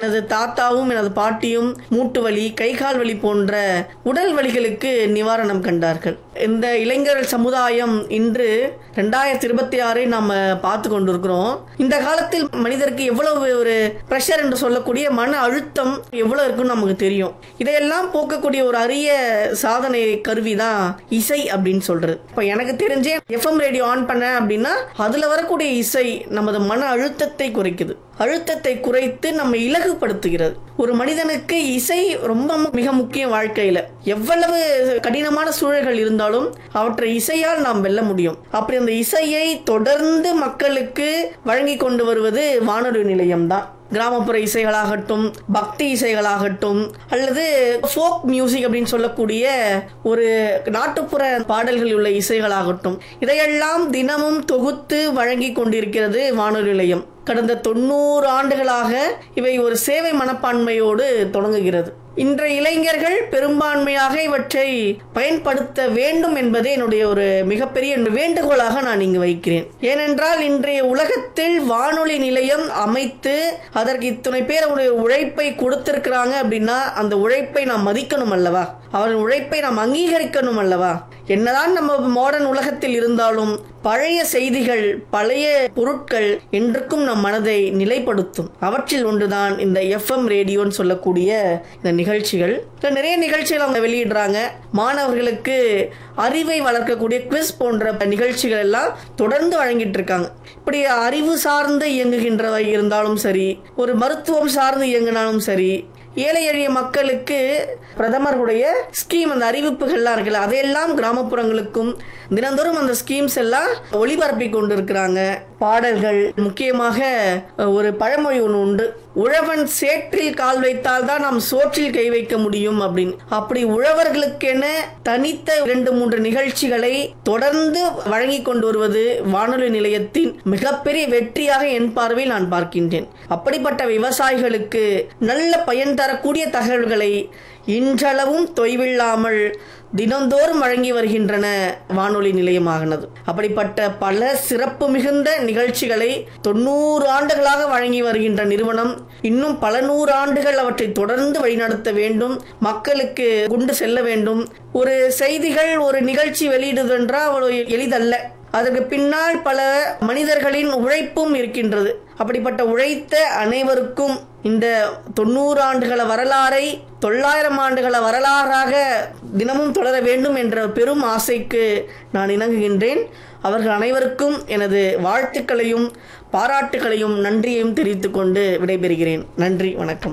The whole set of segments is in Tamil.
எனது தாத்தாவும் எனது பாட்டியும் மூட்டு வலி கை கால் வலி போன்ற உடல் வலிகளுக்கு நிவாரணம் கண்டார்கள் இந்த இளைஞர் சமுதாயம் இன்று ரெண்டாயிரத்தி இருபத்தி ஆறை நாம் பார்த்து கொண்டிருக்கிறோம் இந்த காலத்தில் மனிதருக்கு எவ்வளவு ஒரு ப்ரெஷர் என்று சொல்லக்கூடிய மன அழுத்தம் எவ்வளவு இருக்குன்னு நமக்கு தெரியும் இதையெல்லாம் போக்கக்கூடிய ஒரு அரிய சாதனை கருவி தான் இசை அப்படின்னு சொல்றது இப்போ எனக்கு தெரிஞ்சே எஃப்எம் ரேடியோ ஆன் பண்ண அப்படின்னா அதுல வரக்கூடிய இசை நமது மன அழுத்தத்தை குறைக்குது அழுத்தத்தை குறைத்து நம்ம இலகுபடுத்துகிறது ஒரு மனிதனுக்கு இசை ரொம்ப மு- மிக முக்கியம் வாழ்க்கையில எவ்வளவு கடினமான சூழல்கள் இருந்தாலும் அவற்றை இசையால் நாம் வெல்ல முடியும் அப்படி அந்த இசையை தொடர்ந்து மக்களுக்கு வழங்கி கொண்டு வருவது வானொலி நிலையம்தான் கிராமப்புற இசைகளாகட்டும் பக்தி இசைகளாகட்டும் அல்லது ஃபோக் மியூசிக் அப்படின்னு சொல்லக்கூடிய ஒரு நாட்டுப்புற பாடல்கள் உள்ள இசைகளாகட்டும் இதையெல்லாம் தினமும் தொகுத்து வழங்கி கொண்டிருக்கிறது வானொலி நிலையம் கடந்த தொண்ணூறு ஆண்டுகளாக இவை ஒரு சேவை மனப்பான்மையோடு தொடங்குகிறது இன்றைய இளைஞர்கள் பெரும்பான்மையாக இவற்றை பயன்படுத்த வேண்டும் என்பதே என்னுடைய ஒரு மிகப்பெரிய வேண்டுகோளாக நான் இங்கு வைக்கிறேன் ஏனென்றால் இன்றைய உலகத்தில் வானொலி நிலையம் அமைத்து அதற்கு இத்தனை பேர் அவருடைய உழைப்பை கொடுத்திருக்கிறாங்க அப்படின்னா அந்த உழைப்பை நாம் மதிக்கணும் அல்லவா அவரின் உழைப்பை நாம் அங்கீகரிக்கணும் அல்லவா என்னதான் நம்ம மாடர்ன் உலகத்தில் இருந்தாலும் பழைய செய்திகள் பழைய பொருட்கள் என்றுக்கும் நம் மனதை நிலைப்படுத்தும் அவற்றில் ஒன்றுதான் இந்த எஃப்எம் ரேடியோன்னு சொல்லக்கூடிய இந்த நிகழ்ச்சிகள் இதுல நிறைய நிகழ்ச்சிகள் அவங்க வெளியிடுறாங்க மாணவர்களுக்கு அறிவை வளர்க்கக்கூடிய குவிஸ் போன்ற நிகழ்ச்சிகள் எல்லாம் தொடர்ந்து வழங்கிட்டு இருக்காங்க இப்படி அறிவு சார்ந்து இயங்குகின்றவை இருந்தாலும் சரி ஒரு மருத்துவம் சார்ந்து இயங்கினாலும் சரி ஏழை எளிய மக்களுக்கு பிரதமருடைய ஸ்கீம் அந்த அறிவிப்புகள்லாம் இருக்குல்ல அதையெல்லாம் கிராமப்புறங்களுக்கும் தினந்தோறும் அந்த ஸ்கீம்ஸ் எல்லாம் ஒளிபரப்பி கொண்டிருக்கிறாங்க பாடல்கள் முக்கியமாக அஹ், ஒரு பழமொழி ஒன்று உண்டு உழவன் சேற்றில் கால் வைத்தால் தான் நாம் சோற்றில் கை வைக்க முடியும் அப்படின்னு அப்படி உழவர்களுக்கென தனித்த இரண்டு மூன்று நிகழ்ச்சிகளை தொடர்ந்து வழங்கி கொண்டு வருவது வானொலி நிலையத்தின் மிகப்பெரிய வெற்றியாக என் பார்வையில் நான் பார்க்கின்றேன் அப்படிப்பட்ட விவசாயிகளுக்கு நல்ல பயன் தரக்கூடிய தகவல்களை இன்றளவும் தொய்வில்லாமல் தினந்தோறும் வழங்கி வருகின்றன வானொலி நிலையமாகினது அப்படிப்பட்ட பல சிறப்பு மிகுந்த நிகழ்ச்சிகளை தொண்ணூறு ஆண்டுகளாக வழங்கி வருகின்ற நிறுவனம் இன்னும் பல நூறு ஆண்டுகள் அவற்றை தொடர்ந்து வழிநடத்த வேண்டும் மக்களுக்கு கொண்டு செல்ல வேண்டும் ஒரு செய்திகள் ஒரு நிகழ்ச்சி வெளியிடுதென்றால் அவ்வளவு எளிதல்ல அதற்கு பின்னால் பல மனிதர்களின் உழைப்பும் இருக்கின்றது அப்படிப்பட்ட உழைத்த அனைவருக்கும் இந்த தொண்ணூறு ஆண்டுகள வரலாறை தொள்ளாயிரம் ஆண்டுகள வரலாறாக தினமும் தொடர வேண்டும் என்ற பெரும் ஆசைக்கு நான் இணங்குகின்றேன் அவர்கள் அனைவருக்கும் எனது வாழ்த்துக்களையும் பாராட்டுகளையும் நன்றியையும் தெரிவித்துக் கொண்டு விடைபெறுகிறேன் நன்றி வணக்கம்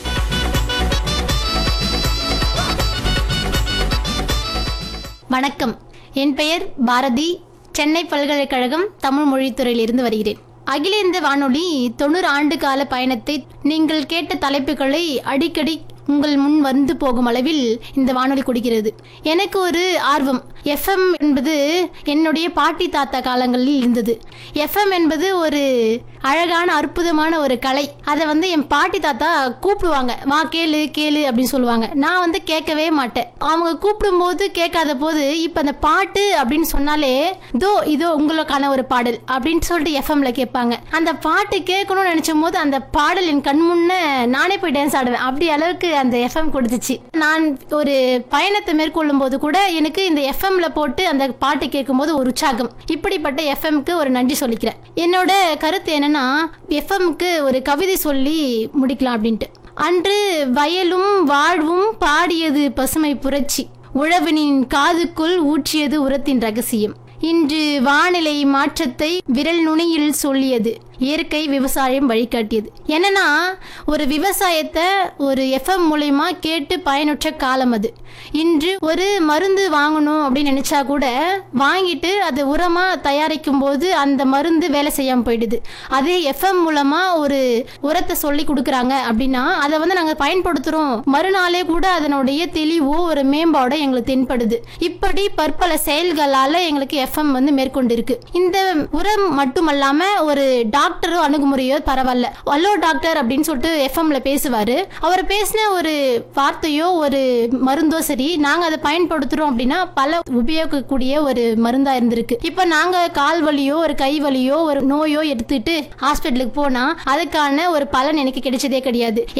வணக்கம் என் பெயர் பாரதி சென்னை பல்கலைக்கழகம் தமிழ் மொழித்துறையில் இருந்து வருகிறேன் அகில இந்திய வானொலி தொண்ணூறு ஆண்டு கால பயணத்தை நீங்கள் கேட்ட தலைப்புகளை அடிக்கடி உங்கள் முன் வந்து போகும் அளவில் இந்த வானொலி கொடுக்கிறது எனக்கு ஒரு ஆர்வம் எஃப்எம் என்பது என்னுடைய பாட்டி தாத்தா காலங்களில் இருந்தது எஃப்எம் என்பது ஒரு அழகான அற்புதமான ஒரு கலை அதை வந்து என் பாட்டி தாத்தா கூப்பிடுவாங்க வா கேளு கேளு அப்படின்னு சொல்லுவாங்க நான் வந்து கேட்கவே மாட்டேன் அவங்க கூப்பிடும்போது கேட்காத போது இப்போ அந்த பாட்டு அப்படின்னு சொன்னாலே இதோ இதோ உங்களுக்கான ஒரு பாடல் அப்படின்னு சொல்லிட்டு எஃப்எம்ல கேட்பாங்க அந்த பாட்டு கேட்கணும்னு நினைச்சும் போது அந்த பாடல் என் கண் முன்ன நானே போய் டான்ஸ் ஆடுவேன் அப்படி அளவுக்கு அந்த எஃப்எம் கொடுத்துச்சு நான் ஒரு பயணத்தை மேற்கொள்ளும் போது கூட எனக்கு இந்த எஃப்எம்ல போட்டு அந்த பாட்டு கேட்கும்போது ஒரு உற்சாகம் இப்படிப்பட்ட எஃப்எம்க்கு ஒரு நன்றி சொல்லிக்கிறேன் என்னோட கருத்து என்னன்னா எஃப்எம்க்கு ஒரு கவிதை சொல்லி முடிக்கலாம் அப்படின்ட்டு அன்று வயலும் வாழ்வும் பாடியது பசுமை புரட்சி உழவனின் காதுக்குள் ஊற்றியது உரத்தின் ரகசியம் இன்று வானிலை மாற்றத்தை விரல் நுனியில் சொல்லியது இயற்கை விவசாயம் வழிகாட்டியது என்னன்னா ஒரு விவசாயத்தை ஒரு எஃப்எம் மூலயமா கேட்டு பயனுற்ற காலம் அது இன்று ஒரு மருந்து வாங்கணும் அப்படின்னு நினைச்சா கூட வாங்கிட்டு அது உரமா தயாரிக்கும் போது அந்த மருந்து வேலை செய்யாம போயிடுது அதே எஃப்எம் மூலமா ஒரு உரத்தை சொல்லி கொடுக்குறாங்க அப்படின்னா அதை வந்து நாங்கள் பயன்படுத்துறோம் மறுநாளே கூட அதனுடைய தெளிவோ ஒரு மேம்பாடோ எங்களுக்கு தென்படுது இப்படி பற்பல செயல்களால எங்களுக்கு எஃப்எம் வந்து மேற்கொண்டிருக்கு இந்த உரம் மட்டுமல்லாம ஒரு டாக்டரோ அணுகுமுறையோ பரவாயில்ல ஹலோ டாக்டர் அப்படின்னு சொல்லிட்டு எஃப்எம்ல பேசுவாரு அவர் பேசின ஒரு வார்த்தையோ ஒரு மருந்தோ சரி நாங்க அதை பயன்படுத்துறோம் அப்படின்னா பல உபயோகிக்கக்கூடிய ஒரு மருந்தா இருந்திருக்கு இப்ப நாங்க கால் வலியோ ஒரு கை வலியோ ஒரு நோயோ எடுத்துட்டு ஹாஸ்பிட்டலுக்கு போனா அதுக்கான ஒரு பலன் எனக்கு கிடைச்சதே கிடையாது